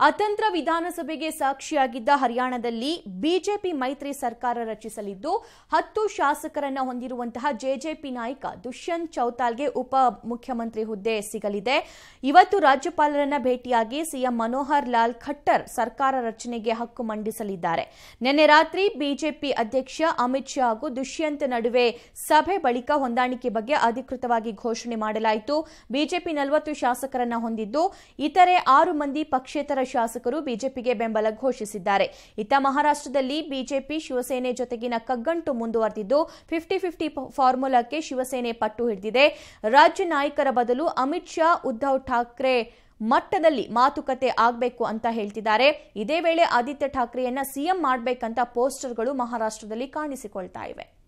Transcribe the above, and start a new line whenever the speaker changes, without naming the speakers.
ಅತಂತ್ರ ವಿಧಾನಸಭೆಗೆ ಸಾಕ್ಷಿಯಾಗಿದ್ದ ಹರಿಯಾಣದಲ್ಲಿ ಬಿಜೆಪಿ ಮೈತ್ರಿ ಸರ್ಕಾರ ರಚಿಸಲಿದ್ದು ಹತ್ತು ಶಾಸಕರನ್ನ ಹೊಂದಿರುವಂತಹ ಜೆಜೆಪಿ ನಾಯಕ ದುಷ್ಯಂತ್ ಚೌತಾಲ್ಗೆ ಉಪ ಮುಖ್ಯಮಂತ್ರಿ ಹುದ್ದೆ ಸಿಗಲಿದೆ ಇವತ್ತು ರಾಜ್ಯಪಾಲರನ್ನ ಭೇಟಿಯಾಗಿ ಸಿಎಂ ಮನೋಹರ್ ಲಾಲ್ ಖಟ್ಟರ್ ಸರ್ಕಾರ ರಚನೆಗೆ ಹಕ್ಕು ಮಂಡಿಸಲಿದ್ದಾರೆ ನಿನ್ನೆ ರಾತ್ರಿ ಬಿಜೆಪಿ ಅಧ್ಯಕ್ಷ ಅಮಿತ್ ಶಾ ಹಾಗೂ ದುಷ್ಯಂತ್ ನಡುವೆ ಸಭೆ ಬಳಿಕ ಹೊಂದಾಣಿಕೆ ಬಗ್ಗೆ ಅಧಿಕೃತವಾಗಿ ಘೋಷಣೆ ಮಾಡಲಾಯಿತು ಬಿಜೆಪಿ ನಲವತ್ತು ಶಾಸಕರನ್ನ ಹೊಂದಿದ್ದು ಇತರೆ ಆರು ಮಂದಿ ಪಕ್ಷೇತರ ಶಾಸಕರು ಬಿಜೆಪಿಗೆ ಬೆಂಬಲ ಘೋಷಿಸಿದ್ದಾರೆ ಇತ್ತ ಮಹಾರಾಷ್ಟ್ರದಲ್ಲಿ ಬಿಜೆಪಿ ಶಿವಸೇನೆ ಜೊತೆಗಿನ ಕಗ್ಗಂಟು ಮುಂದುವರೆದಿದ್ದು ಫಿಫ್ಟಿ ಫಿಫ್ಟಿ ಫಾರ್ಮುಲಾಕ್ಕೆ ಶಿವಸೇನೆ ಪಟ್ಟು ಹಿಡಿದಿದೆ ರಾಜ್ಯ ನಾಯಕರ ಬದಲು ಅಮಿತ್ ಶಾ ಉದ್ಧವ್ ಠಾಕ್ರೆ ಮಟ್ಟದಲ್ಲಿ ಮಾತುಕತೆ ಆಗಬೇಕು ಅಂತ ಹೇಳ್ತಿದ್ದಾರೆ ಇದೇ ವೇಳೆ ಆದಿತ್ಯ ಠಾಕ್ರೆಯನ್ನ ಸಿಎಂ ಮಾಡಬೇಕಂತ ಪೋಸ್ಟರ್ಗಳು ಮಹಾರಾಷ್ಟ್ರದಲ್ಲಿ ಕಾಣಿಸಿಕೊಳ್ತಾ ಇವೆ